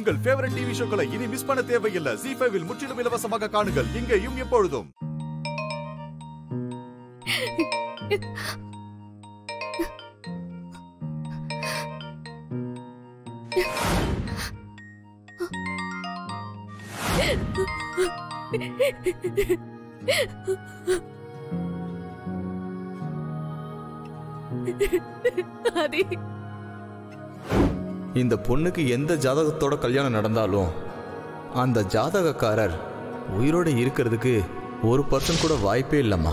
உங்கள் favourite TV ஷோக்களை இனி miss பண்ண தேவையில்லை ஜி ஃபைவில் முற்றிலும் இலவசமாக காணுங்கள் இங்கேயும் எப்பொழுதும் ஆதி இந்த பொண்ணுக்கு எந்த ஜாதகத்தோட கல்யாணம் நடந்தாலும் அந்த ஜாதகக்காரர் உயிரோட இருக்கிறதுக்கு ஒரு பர்சன்ட் கூட வாய்ப்பே இல்லைம்மா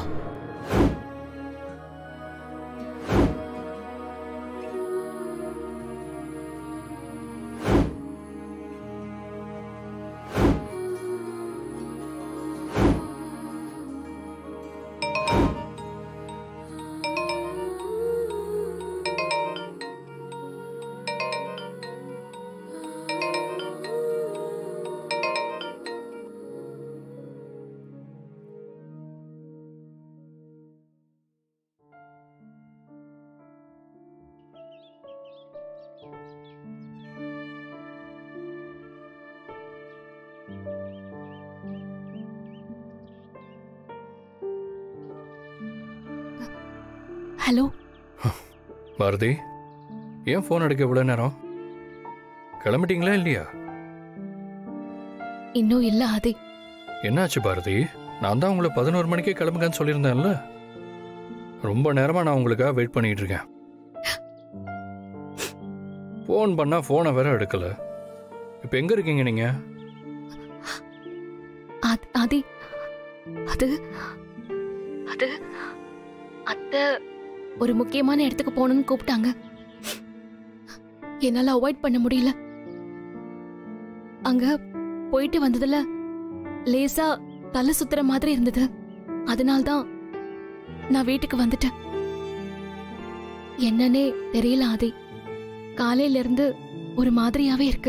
ஹலோ பாரதி ஏன் ஃபோன் எடுக்க இவ்வளோ நேரம் கிளம்பிட்டீங்களா இல்லையா இன்னும் இல்ல ஆதி என்னாச்சு பாரதி நான் தான் உங்களை பதினோரு மணிக்கே கிளம்புங்கன்னு சொல்லியிருந்தேன்ல ரொம்ப நேரமா நான் உங்களுக்காக வெயிட் பண்ணிட்டு இருக்கேன் ஃபோன் பண்ணா ஃபோனை வேற எடுக்கல இப்போ எங்க இருக்கீங்க நீங்க ஆத்- ஆதி அது அது அத்தை ஒரு முக்கியமான இடத்துக்கு போகணும்னு கூப்பிட்டாங்க என்னால அவாய்ட் பண்ண முடியல அங்க போயிட்டு வந்ததுல லேசா தலை சுத்துற மாதிரி இருந்தது அதனால்தான் நான் வீட்டுக்கு வந்துட்டேன் என்னன்னே தெரியல ஆதி காலையில இருந்து ஒரு மாதிரியாவே இருக்கு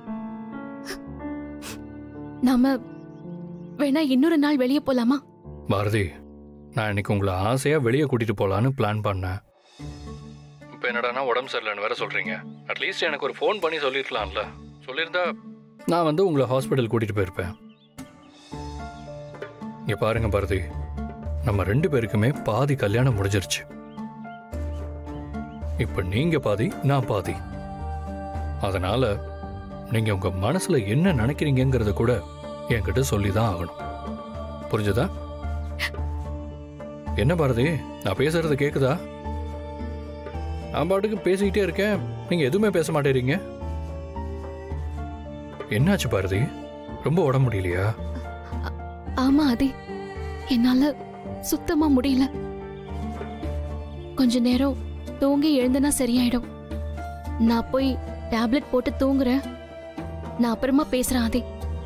நாம வேணா இன்னொரு நாள் வெளியே போலாமா பாரதி நான் இன்னைக்கு உங்களை ஆசையா வெளியே கூட்டிட்டு போலான்னு பிளான் பண்ணேன் இப்போ என்னடானா உடம்பு சரியில்லைன்னு வேற சொல்றீங்க அட்லீஸ்ட் எனக்கு ஒரு ஃபோன் பண்ணி சொல்லிருக்கலாம்ல சொல்லியிருந்தா நான் வந்து உங்களை ஹாஸ்பிட்டல் கூட்டிட்டு போயிருப்பேன் இங்க பாருங்க பாரதி நம்ம ரெண்டு பேருக்குமே பாதி கல்யாணம் முடிஞ்சிருச்சு இப்போ நீங்க பாதி நான் பாதி அதனால நீங்க உங்க மனசுல என்ன நினைக்கிறீங்கங்கிறத கூட என்கிட்ட சொல்லி தான் ஆகணும் புரிஞ்சதா என்ன பாரதி நான் பேசுறது கேக்குதா நான் பாட்டுக்கு பேசிக்கிட்டே இருக்கேன் நீங்க எதுவுமே பேச மாட்டேறீங்க என்னாச்சு பாரதி ரொம்ப உடம்பு முடியலையா ஆமா ஆதி என்னால சுத்தமா முடியல கொஞ்ச நேரம் தூங்கி எழுந்தனா சரியாயிடும் நான் போய் டேப்லெட் போட்டு தூங்குறேன் நான் அப்புறமா பேசுறேன் ஆதி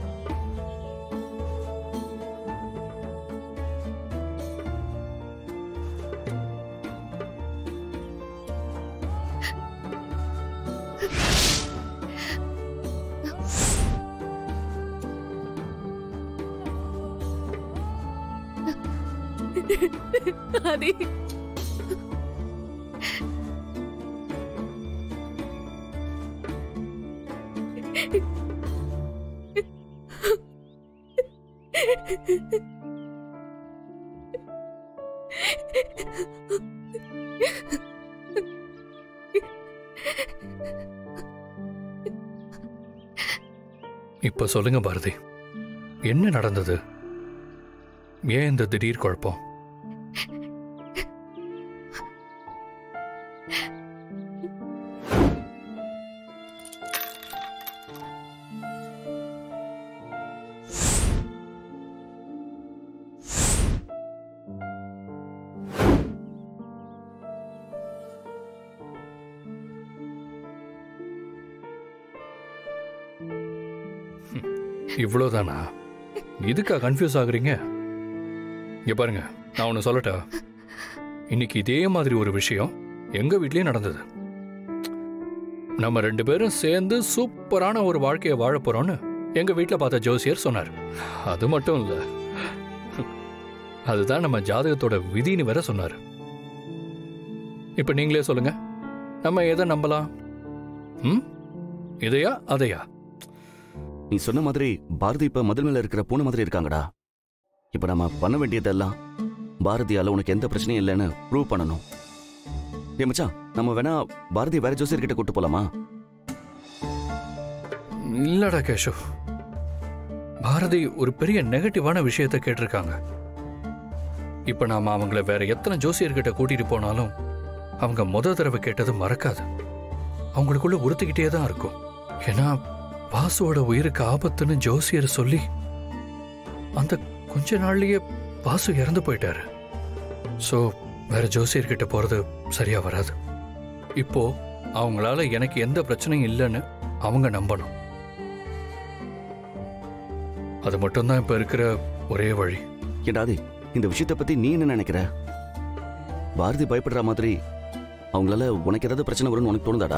ஆதி இப்ப சொல்லுங்க பாரதி என்ன நடந்தது ஏன் இந்த திடீர் குழப்பம் இவ்வளோதானா இதுக்கா கன்ஃபியூஸ் ஆகுறீங்க இங்க பாருங்க நான் ஒன்று சொல்லட்டா இன்னைக்கு இதே மாதிரி ஒரு விஷயம் எங்க வீட்லயும் நடந்தது நம்ம ரெண்டு பேரும் சேர்ந்து சூப்பரான ஒரு வாழ்க்கையை வாழ போறோம்னு எங்க வீட்டில் பார்த்த ஜோசியர் சொன்னார் அது மட்டும் இல்ல அதுதான் நம்ம ஜாதகத்தோட விதின்னு வேற சொன்னார் இப்ப நீங்களே சொல்லுங்க நம்ம எதை நம்பலாம் ம் இதையா அதையா நீ சொன்ன மாதிரி பாரதி இப்ப மதில் மேல இருக்கிற பூனை மாதிரி இருக்காங்கடா இப்ப நம்ம பண்ண வேண்டியதெல்லாம் பாரதியால உனக்கு எந்த பிரச்சனையும் இல்லைன்னு ப்ரூவ் பண்ணணும் ஏ மச்சான் நம்ம வேணா பாரதி வேற ஜோசியர் கிட்ட கூட்டு போலாமா இல்லடா கேஷவ் பாரதி ஒரு பெரிய நெகட்டிவான விஷயத்த கேட்டிருக்காங்க இப்ப நாம அவங்கள வேற எத்தனை ஜோசியர்கிட்ட கூட்டிட்டு போனாலும் அவங்க முத தடவை கேட்டது மறக்காது அவங்களுக்குள்ள உறுத்திக்கிட்டே தான் இருக்கும் ஏன்னா வாசுவோட உயிருக்கு ஆபத்துன்னு ஜோசியர் சொல்லி அந்த கொஞ்ச நாள்லயே வாசு இறந்து போயிட்டாரு சோ வேற ஜோசியர்கிட்ட போறது சரியா வராது இப்போ அவங்களால எனக்கு எந்த பிரச்சனையும் இல்லைன்னு அவங்க நம்பணும் அது மட்டும்தான் இப்ப இருக்கிற ஒரே வழி ஏடாதி இந்த விஷயத்தை பத்தி நீ என்ன நினைக்கிற பாரதி பயப்படுற மாதிரி அவங்களால உனக்கு ஏதாவது பிரச்சனை வரும்னு உனக்கு தோணுதாடா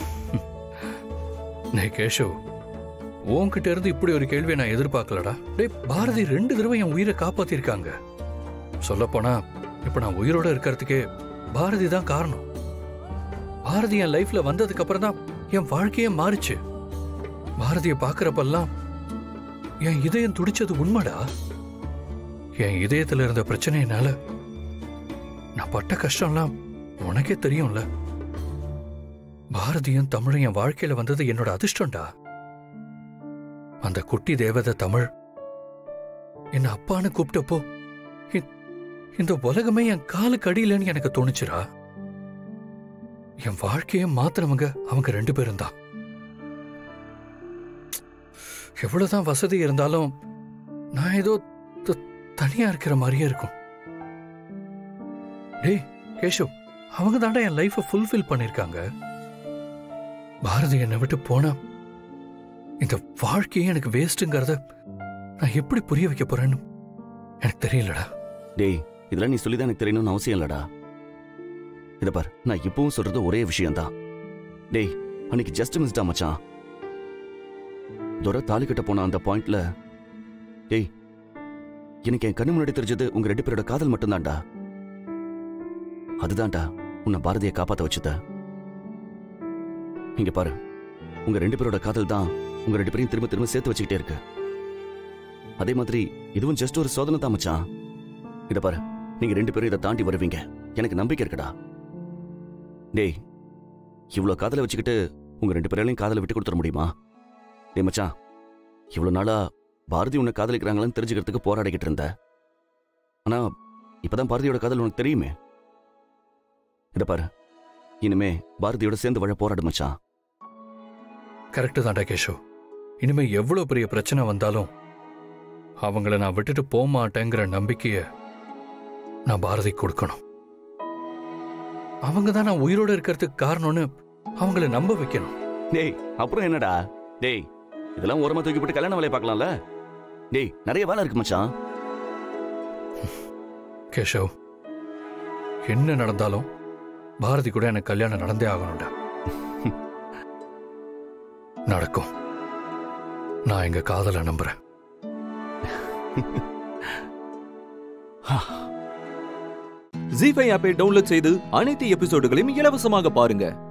நே கேஷவ் உன்கிட்ட இருந்து இப்படி ஒரு கேள்வியை நான் எதிர்பார்க்கலடா டேய் பாரதி ரெண்டு தடவை என் உயிரை காப்பாத்திருக்காங்க சொல்லப்போனா இப்ப நான் உயிரோட இருக்கிறதுக்கே பாரதி தான் காரணம் பாரதி என் லைஃப்ல வந்ததுக்கு அப்புறம் தான் என் வாழ்க்கையே மாறுச்சு பாரதியை பார்க்கறப்பெல்லாம் என் இதயம் துடிச்சது உண்மைடா என் இதயத்துல இருந்த பிரச்சனையினால நான் பட்ட கஷ்டம்லாம் உனக்கே தெரியும்ல பாரதியும் தமிழும் என் வாழ்க்கையில வந்தது என்னோட அதிர்ஷ்டம்டா அந்த குட்டி தேவதை தமிழ் என்ன அப்பான்னு கூப்பிட்டப்போ இ- இந்த உலகமே என் காலுக்கு அடியிலன்னு எனக்கு தோணுச்சுடா என் வாழ்க்கையை மாத்தினவங்க அவங்க ரெண்டு பேரும் தான் எவ்வளவுதான் வசதி இருந்தாலும் நான் ஏதோ த- தனியா இருக்கிற மாதிரியே இருக்கும் டேய் கேஷவ் அவங்க தாண்டா என் லைஃபை ஃபுல்ஃபில் பண்ணிருக்காங்க பாரதி என்னை விட்டு போனா இந்த வாழ்க்கையே எனக்கு வேஸ்ட்டுங்கிறத நான் எப்படி புரிய வைக்க போறேன்னு எனக்கு தெரியலடா டேய் இதெல்லாம் நீ சொல்லிதான் எனக்கு தெரியணும்னு அவசியம் இல்லடா இத பார் நான் இப்பவும் சொல்றது ஒரே விஷயம்தான் டேய் அன்னைக்கு ஜஸ்ட் மிஸ்டா மச்சான் துரை தாலி கட்ட போன அந்த பாயிண்ட்ல டேய் எனக்கு என் கண்ணு முன்னாடி தெரிஞ்சது உங்க ரெண்டு பேரோட காதல் மட்டும்தான்டா அதுதான்டா உன்னை பாரதியை காப்பாத்த வச்சத இங்க பாரு உங்க ரெண்டு பேரோட காதல் தான் உங்க ரெண்டு பேரையும் திரும்ப திரும்ப சேர்த்து வச்சுக்கிட்டே இருக்கு அதே மாதிரி இதுவும் ஜஸ்ட் ஒரு சோதனை தான் மச்சான் இத பாரு நீங்க ரெண்டு பேரும் இதை தாண்டி வருவீங்க எனக்கு நம்பிக்கை இருக்குடா டேய் இவ்ளோ காதலை வச்சுக்கிட்டு உங்க ரெண்டு பேராலையும் காதலை விட்டு கொடுத்துட முடியுமா டேய் மச்சான் இவ்வளவு நாளா பாரதி உன்னை காதலிக்கிறாங்களான்னு தெரிஞ்சுக்கிறதுக்கு போராடிக்கிட்டு இருந்த ஆனா இப்பதான் பாரதியோட காதல் உனக்கு தெரியுமே இத பாரு இனிமே பாரதியோட சேர்ந்து வாழ போராடு மச்சான் கரெக்டு தான்டா கேஷவ் இனிமே எவ்வளவு பெரிய பிரச்சனை வந்தாலும் அவங்கள நான் விட்டுட்டு போக மாட்டேங்கிற நம்பிக்கைய நான் பாரதி கொடுக்கணும் அவங்க தான் நான் உயிரோட இருக்கிறதுக்கு காரணம்னு அவங்கள நம்ப வைக்கணும் டேய் அப்புறம் என்னடா டேய் இதெல்லாம் ஓரமா தூக்கி போட்டு கல்யாண வேலையை பார்க்கலாம்ல டேய் நிறைய வேலை இருக்கு மச்சான் கேஷவ் என்ன நடந்தாலும் பாரதி கூட எனக்கு கல்யாணம் நடந்தே ஆகணும்டா நடக்கும் நான் எங்க காதலை நம்புறேன் ஜி ஃபைவ் ஆப்பை டவுன்லோட் செய்து அனைத்து எபிசோடுகளையும் இலவசமாக பாருங்க